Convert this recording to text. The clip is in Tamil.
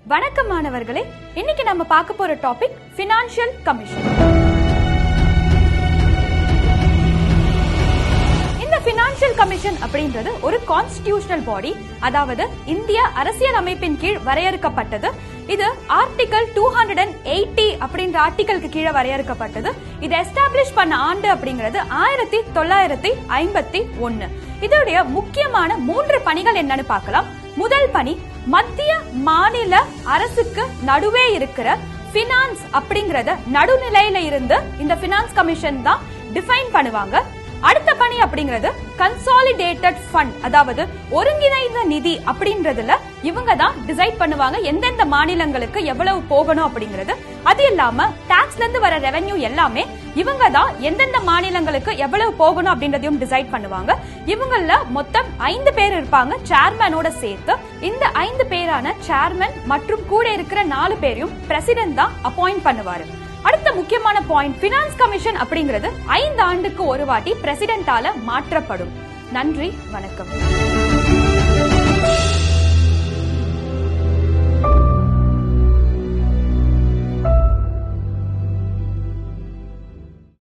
வணக்கம் மாணவர்களே இன்னைக்கு நம்ம பார்க்க போற டாபிக் பினான்சியல் கமிஷன் இந்த பினான்சியல் கமிஷன் அப்படின்றது ஒரு கான்ஸ்டிடியூஷனல் பாடி அதாவது இந்திய அரசியல் அமைப்பின் கீழ் வரையறுக்கப்பட்டது இது article two hundred and eighty அப்படின்ற ஆர்டிகலுக்கு கீழே வரையறுக்கப்பட்டது இது எஸ்டாப்ளிஷ் பண்ண ஆண்டு அப்படிங்கிறது ஆயிரத்தி தொள்ளாயிரத்தி ஐம்பத்தி ஒன்னு இதோடைய முக்கியமான மூன்று பணிகள் என்னன்னு பார்க்கலாம் முதல் பணி மத்திய மாநில அரசுக்கு நடுவே இருக்கிற பினான்ஸ் அப்படிங்கறத நடுநிலையில இருந்து இந்த பினான்ஸ் கமிஷன் தான் டிஃபைன் பண்ணுவாங்க அடுத்த பணி அப்படிங்கிறது கன்சாலிடேட்டட் ஃபண்ட் அதாவது ஒருங்கிணைந்த நிதி அப்படின்றதுல இவங்க தான் டிசைட் பண்ணுவாங்க எந்தெந்த மாநிலங்களுக்கு எவ்வளவு போகணும் அப்படிங்கிறது அது இல்லாம டாக்ஸ்ல இருந்து வர ரெவென்யூ எல்லாமே இவங்க தான் எந்தெந்த மாநிலங்களுக்கு எவ்வளவு போகணும் அப்படின்றதையும் டிசைட் பண்ணுவாங்க இவங்கள மொத்தம் ஐந்து பேர் இருப்பாங்க சேர்மனோட சேர்த்து இந்த ஐந்து பேரான சேர்மன் மற்றும் கூட இருக்கிற நாலு பேரையும் பிரசிடென்ட் தான் அப்பாயிண்ட் பண்ணுவாரு அடுத்த முக்கியமான பாயிண்ட் பினான்ஸ் கமிஷன் அப்படிங்கிறது ஐந்து ஆண்டுக்கு ஒரு வாட்டி பிரசிடென்டால மாற்றப்படும் நன்றி வணக்கம்